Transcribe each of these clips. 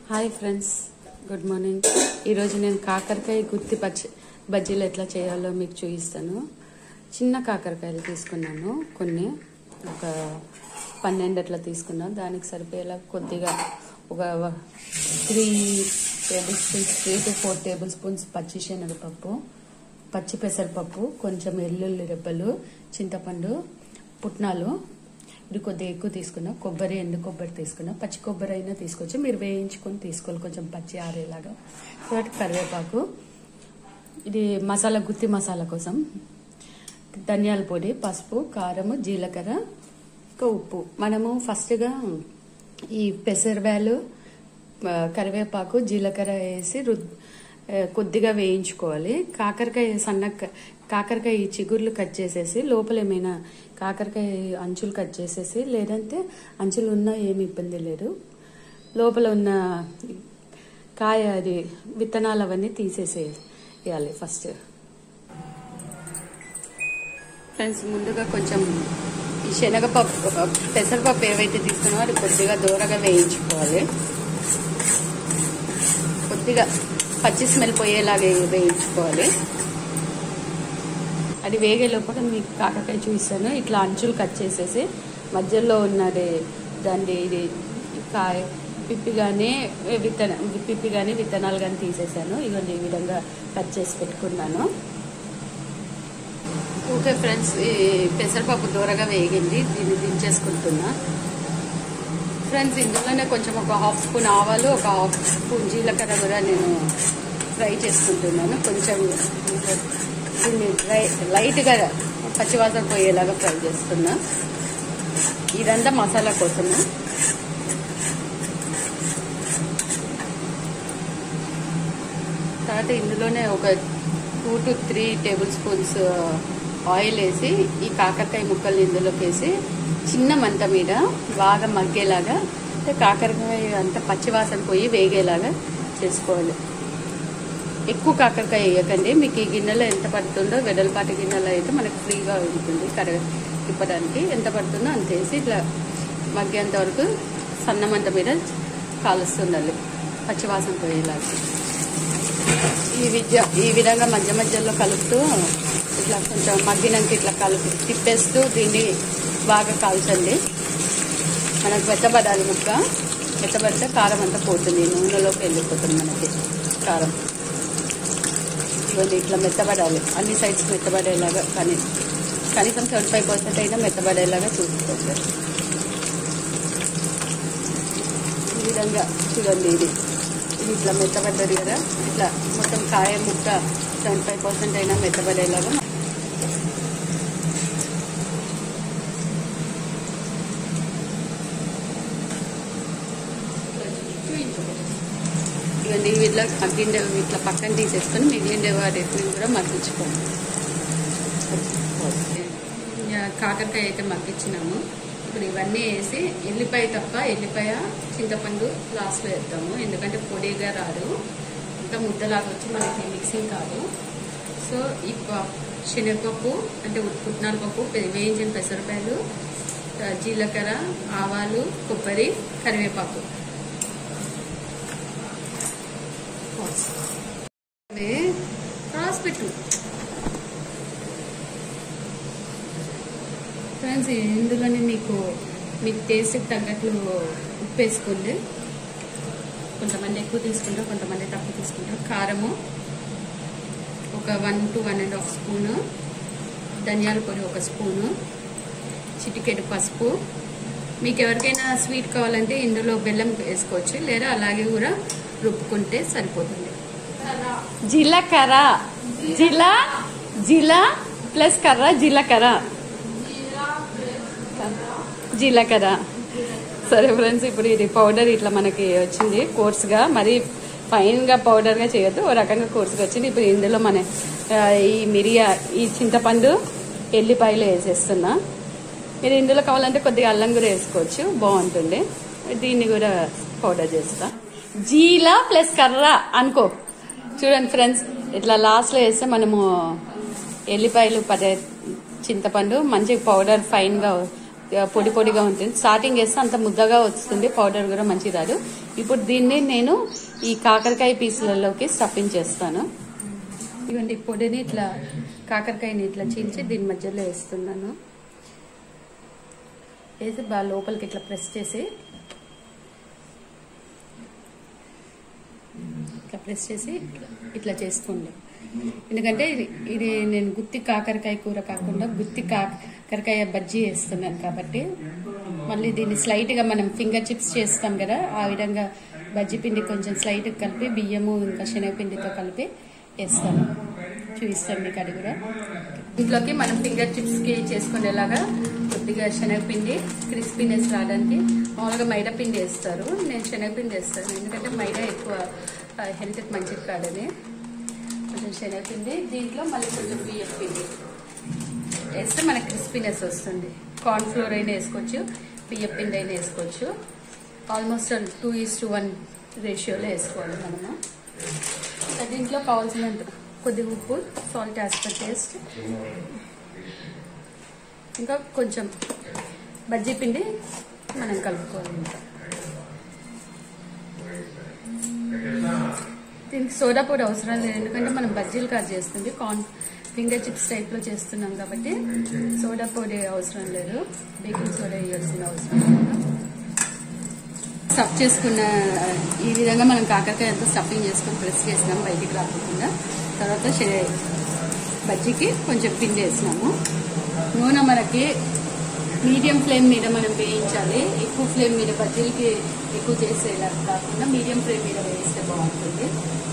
hi friends good morning ఈరోజు నేను కాకరకాయ గుత్తి పచ్చి బజ్జీలు ఎట్లా చేయాలో మీకు చూపిస్తాను చిన్న కాకరకాయలు తీసుకున్నాను కొన్ని ఒక పన్నెండు అట్లా తీసుకున్నాను దానికి సరిపోయేలా కొద్దిగా ఒక three tablespoons three to four tablespoons పచ్చి శనగపప్పు పచ్చి పెసరపప్పు కొంచెం ఎల్లుల్లి రెబ్బలు చింతపండు పుట్నాలు ఇది కొద్దిగా ఎక్కువ తీసుకున్నా కొబ్బరి ఎండు కొబ్బరి తీసుకున్నా పచ్చి కొబ్బరి అయినా తీసుకోవచ్చు మీరు వేయించుకొని తీసుకోవాలి కొంచెం పచ్చి ఆరేలాగా తర్వాత కరివేపాకు ఇది మసాలా గుత్తి మసాలా కోసం ధనియాల పొడి పసుపు కారము జీలకర్ర ఇంకా ఉప్పు మనము ఫస్ట్గా ఈ పెసరబ్యాలు ఆ, కరివేపాకు జీలకర్ర వేసి రుద్ ఆ, కొద్దిగా వేయించుకోవాలి కాకరకాయ సన్న కాకరకాయ ఈ చిగుర్లు కట్ చేసేసి లోపల ఏమైనా కాకరకాయ అంచులు కట్ చేసేసి లేదంటే అంచులు ఉన్నా ఏమి ఇబ్బంది లేదు లోపల ఉన్న కాయ అది విత్తనాలు అవన్నీ తీసేసేయాలి ఫస్ట్ ఫ్రెండ్స్ ముందుగా కొంచెం ఈ శనగపప్పు పెసరపప్పు ఏవైతే తీసుకున్నామో అది కొద్దిగా దూరగా వేయించుకోవాలి కొద్దిగా పచ్చి స్మెల్ పోయేలాగా వేయించుకోవాలి అది వేగే లోపల మీకు కాకరకాయ చూపిస్తాను ఇట్లా అంచులు కట్ చేసేసి మధ్యలో ఉన్నది దాన్ని ఇది కాయ పిప్పి కానీ విత్తన పిప్పి కానీ విత్తనాలు కానీ తీసేసాను ఇవన్నీ ఈ విధంగా కట్ చేసి పెట్టుకున్నాను ఓకే ఫ్రెండ్స్ ఈ పెసరపప్పు దూరగా వేగింది దీన్ని దించేసుకుంటున్నా ఫ్రెండ్స్ ఇందులోనే కొంచెం ఒక హాఫ్ స్పూన్ ఆవాలు ఒక హాఫ్ స్పూన్ జీలకర్ర కూడా నేను ఫ్రై చేసుకుంటున్నాను కొంచెం దీన్ని డ్రై లైట్గా పచ్చివాసన పోయేలాగా ఫ్రై చేస్తున్నా ఇదంతా మసాలా కోసము తర్వాత ఇందులోనే ఒక two to three tablespoons oil వేసి ఈ కాకరకాయ ముక్కల్ని ఇందులోకి వేసి చిన్న మంట మీద బాగా మగ్గేలాగా అంటే కాకరకాయ అంతా పచ్చివాసన పోయి వేగేలాగా చేసుకోవాలి ఎక్కువ కాకరకాయ వేయకండి మీకు ఈ గిన్నెలో ఎంత పడుతుందో వెడల్పాటి గిన్నెలో అయితే మనకు ఫ్రీగా ఉంటుంది కర తిప్పడానికి ఎంత పడుతుందో అంత వేసి ఇట్లా మగ్గేంత వరకు సన్న మంట మీద కాలుస్తుండాలి పచ్చివాసన పోయేలాగా ఈ విద్య ఈ విధంగా మధ్య మధ్యలో కలుపుతూ ఇట్లా కొంచెం మగ్గినాక ఇట్లా కలుపు తిప్పేస్తూ దీన్ని బాగా కాల్చండి మనకు మెత్తబడాలి ముక్క మెత్తబడితే కారం అంతా పోతుంది నూనెలోకి వెళ్ళిపోతుంది మనకి కారం ఇవన్నీ ఇట్లా మెత్తబడాలి అన్ని సైడ్స్ మెత్తబడేలాగా కానీ కనీసం సెవెంటీ ఫైవ్ పర్సెంట్ అయినా మెత్తబడేలాగా చూసుకోండి ఈ విధంగా చూడండి ఇది ఇది ఇట్లా మెత్తబడ్డది కదా ఇట్లా మొత్తం కాయ ముక్క సెవెంటీ ఫైవ్ పర్సెంట్ అయినా మెత్తబడేలాగా ఇవన్నీ ఇట్లా మగ్గిండే ఇట్లా పక్కన తీసేసుకొని మిగిలిండే వాటిని కూడా మగ్గించుకోండి ఇంకా కాకరకాయ అయితే మగ్గించినాము ఇప్పుడు ఇవన్నీ వేసి ఎల్లిపాయ తప్ప ఎల్లిపాయ చింతపండు లాస్ట్లో వేస్తాము ఎందుకంటే పొడిగా రాదు ఇంకా ముద్దలాగా వచ్చి మనకి మిక్సింగ్ కాదు సో ఈ ప- శనగపప్పు అంటే పుట్నాల పప్పు పె- వేయించిన పెసరకాయలు ఆ, జీలకర్ర ఆవాలు కొబ్బరి కరివేపాకు అవే రాసి పెట్టు ఫ్రెండ్స్ ఇందులోనే మీకు మీకు టేస్ట్కి తగ్గట్లు ఉప్పు వేసుకోండి కొంతమంది ఎక్కువ తీసుకుంటారు కొంతమంది తక్కువ తీసుకుంటారు కారము ఒక one to one and half spoon ధనియాల పొడి ఒక స్పూను చిటికెడు పసుపు మీకు ఎవరికైనా స్వీట్ కావాలంటే ఇందులో బెల్లం వేసుకోవచ్చు లేదా అలాగే కూడా రుబ్బుకుంటే సరిపోతుంది జీలకర్ర జిలా జిలా ప్లస్ కర్ర జీలకర్ర జీలకర్ర సరే ఫ్రెండ్స్ ఇప్పుడు ఇది పౌడర్ ఇట్లా మనకి వచ్చింది కోర్స్గా మరి ఫైన్గా పౌడర్గా చేయొద్దు ఓ రకంగా కోర్స్గా వచ్చింది ఇప్పుడు ఇందులో మన ఆ, ఈ మిరియా ఈ చింతపండు ఎల్లిపాయలు వేసేస్తున్నా మీరు ఇందులో కావాలంటే కొద్దిగా అల్లం కూడా వేసుకోవచ్చు బాగుంటుంది దీన్ని కూడా పౌడర్ చేస్తా జీలా ప్లస్ కర్ర అనుకో చూడండి ఫ్రెండ్స్ ఇట్లా లాస్ట్లో వేస్తే మనము ఎల్లిపాయలు పదే చింతపండు మంచి పౌడర్ ఫైన్గా పొడి పొడిగా ఉంటుంది స్టార్టింగ్ వేస్తే అంత ముద్దగా వస్తుంది పౌడర్ కూడా మంచిది రాదు ఇప్పుడు దీన్ని నేను ఈ కాకరకాయ పీసులలోకి స్టఫింగ్ చేస్తాను ఇవ్వండి పొడిని ఇట్లా కాకరకాయని ఇట్లా చీల్చి దీని మధ్యలో వేస్తున్నాను వేసి బాగా లోపలికి ఇట్లా ప్రెస్ చేసి ఇట్లా ప్రెస్ చేసి ఇట్లా ఇట్లా చేసుకోండి ఎందుకంటే ఇది ఇది నేను గుత్తి కాకరకాయ కూర కాకుండా గుత్తి కాకరకాయ బజ్జీ వేస్తున్నాను కాబట్టి మళ్ళీ దీన్ని స్లైట్గా మనం ఫింగర్ చిప్స్ చేస్తాం కదా ఆ విధంగా బజ్జీ పిండి కొంచెం స్లైట్గా కలిపి బియ్యము ఇంకా శనగపిండితో కలిపి వేస్తాను చూపిస్తాను మీకు అది కూడా ఇంట్లోకి మనం ఫింగర్ చిప్స్ కి చేసుకునేలాగా కొద్దిగా శనగపిండి క్రిస్పీనెస్ రావడానికి మామూలుగా మైదా పిండి వేస్తారు నేను శనగపిండి వేస్తాను ఎందుకంటే మైదా ఎక్కువ హెల్త్కి మంచిది కాదని కొంచెం శనగపిండి దీంట్లో మళ్ళీ కొంచెం బియ్యం పిండి వేస్తే మనకి క్రిస్పీనెస్ వస్తుంది కార్న్ ఫ్లోర్ అయినా వేసుకోవచ్చు బియ్యం పిండి అయినా వేసుకోవచ్చు almost two is to one రేషియోలో వేసుకోవాలి మనము ఇంకా దీంట్లో కావాల్సినంత కొద్దిగా ఉప్పు సాల్ట్ యాజ్ పర్ టేస్ట్ ఇంకా కొంచెం బజ్జీ పిండి మనం కలుపుకోవాలి ఇంకా దీనికి సోడా పొడి అవసరం లేదు ఎందుకంటే మనం బజ్జీలు కట్ చేస్తుంది కార్న్ ఫింగర్ చిప్స్ టైప్లో చేస్తున్నాం కాబట్టి సోడా పొడి అవసరం లేదు బేకింగ్ సోడా వేయాల్సిన అవసరం లేదు స్టఫ్ చేసుకున్న ఈ విధంగా మనం కాకరకాయ అంతా స్టఫింగ్ చేసుకుని ప్రెస్ చేసినాం బయటికి రాకుండా తర్వాత శే- బజ్జీకి కొంచెం పిండి వేసినాము నూనె మనకి మీడియం ఫ్లేమ్ మీద మనం వేయించాలి ఎక్కువ ఫ్లేమ్ మీద బజ్జీలకి ఎక్కువ చేసేలా కాకుండా మీడియం ఫ్లేమ్ మీద వేస్తే బాగుంటుంది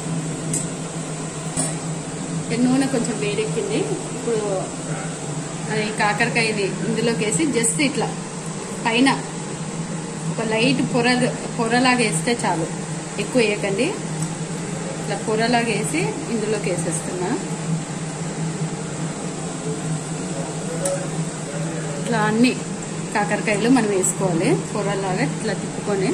ఈ నూనె కొంచెం వేడెక్కింది ఇప్పుడు ఈ కాకరకాయని ఇందులోకి వేసి జస్ట్ ఇట్లా పైన ఒక లైట్ పొర పొరలాగా వేస్తే చాలు ఎక్కువ వేయకండి ఇట్లా పొరలాగా వేసి ఇందులోకి వేసేస్తున్నా ఇట్లా అన్ని కాకరకాయలు మనం వేసుకోవాలి పొరలాగా ఇట్లా తిప్పుకొని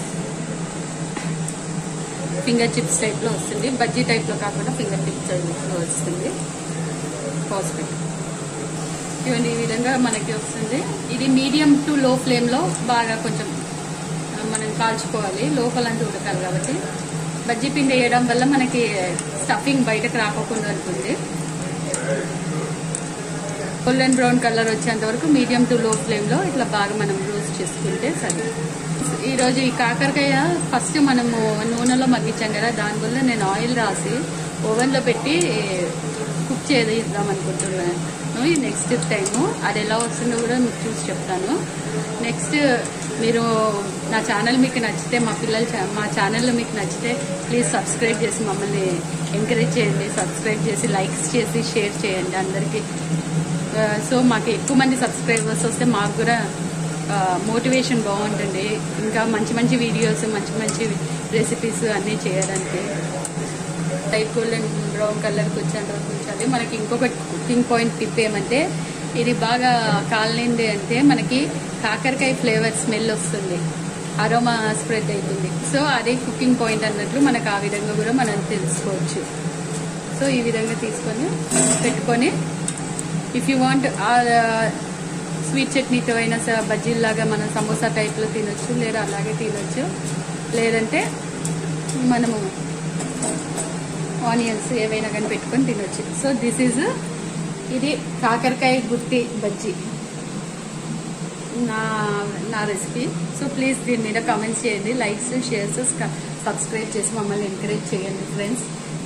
ఫింగర్ చిప్స్ టైప్లో వస్తుంది బజ్జీ టైప్లో కాకుండా ఫింగర్ చిప్స్ టైప్లో వస్తుంది పాజిటివ్ ఇవన్నీ ఈ విధంగా మనకి వస్తుంది ఇది మీడియం టు లో ఫ్లేమ్లో బాగా కొంచెం ఆ, మనం కాల్చుకోవాలి లోపలంతా ఉడకాలి కాబట్టి బజ్జీ పిండి వేయడం వల్ల మనకి స్టఫింగ్ బయటకు రాకోకుండా ఉంటుంది గోల్డెన్ బ్రౌన్ కలర్ వచ్చేంత వరకు మీడియం టు లో ఫ్లేమ్లో ఇట్లా బాగా మనం రోస్ట్ చేసుకుంటే సరే ఈరోజు ఈ కాకరకాయ ఫస్ట్ మనము నూనెలో మగ్గించాం కదా దానివల్ల నేను ఆయిల్ రాసి ఓవెన్లో పెట్టి కుక్ చేద్దాం అనుకుంటున్నాను ఈ నెక్స్ట్ టైము అది ఎలా వస్తుందో కూడా మీకు చూసి చెప్తాను నెక్స్ట్ మీరు నా ఛానల్ మీకు నచ్చితే మా పిల్లలు చా- మా ఛానల్ మీకు నచ్చితే ప్లీజ్ సబ్స్క్రైబ్ చేసి మమ్మల్ని ఎంకరేజ్ చేయండి సబ్స్క్రైబ్ చేసి లైక్స్ చేసి షేర్ చేయండి అందరికీ ఆ, సో మాకు ఎక్కువ మంది సబ్స్క్రైబర్స్ వస్తే మాకు కూడా మోటివేషన్ బాగుంటుంది ఇంకా మంచి మంచి వీడియోస్ మంచి మంచి రెసిపీస్ అన్నీ చేయడానికి లైట్ గోల్డెన్ బ్రౌన్ కలర్కి వచ్చేంత వరకు ఉంచాలి మనకి ఇంకొక కుకింగ్ పాయింట్ టిప్ ఏమంటే ఇది బాగా కాలింది అంటే మనకి కాకరకాయ ఫ్లేవర్ స్మెల్ వస్తుంది అరోమా స్ప్రెడ్ అవుతుంది సో అదే కుకింగ్ పాయింట్ అన్నట్లు మనకు ఆ విధంగా కూడా మనం తెలుసుకోవచ్చు సో ఈ విధంగా తీసుకొని పెట్టుకొని ఇఫ్ యూ వాంట్ స్వీట్ చట్నీతో అయినా స- బజ్జీల్లాగా మనం సమోసా టైప్లో తినొచ్చు లేదా అలాగే తినొచ్చు లేదంటే మనము ఆనియన్స్ ఏవైనా కానీ పెట్టుకొని తినొచ్చు సో దిస్ ఈజ్ ఇది కాకరకాయ గుత్తి బజ్జీ నా నా రెసిపీ సో ప్లీజ్ దీని మీద కామెంట్స్ చేయండి లైక్స్ షేర్స్ సబ్స్క్రైబ్ చేసి మమ్మల్ని ఎంకరేజ్ చేయండి ఫ్రెండ్స్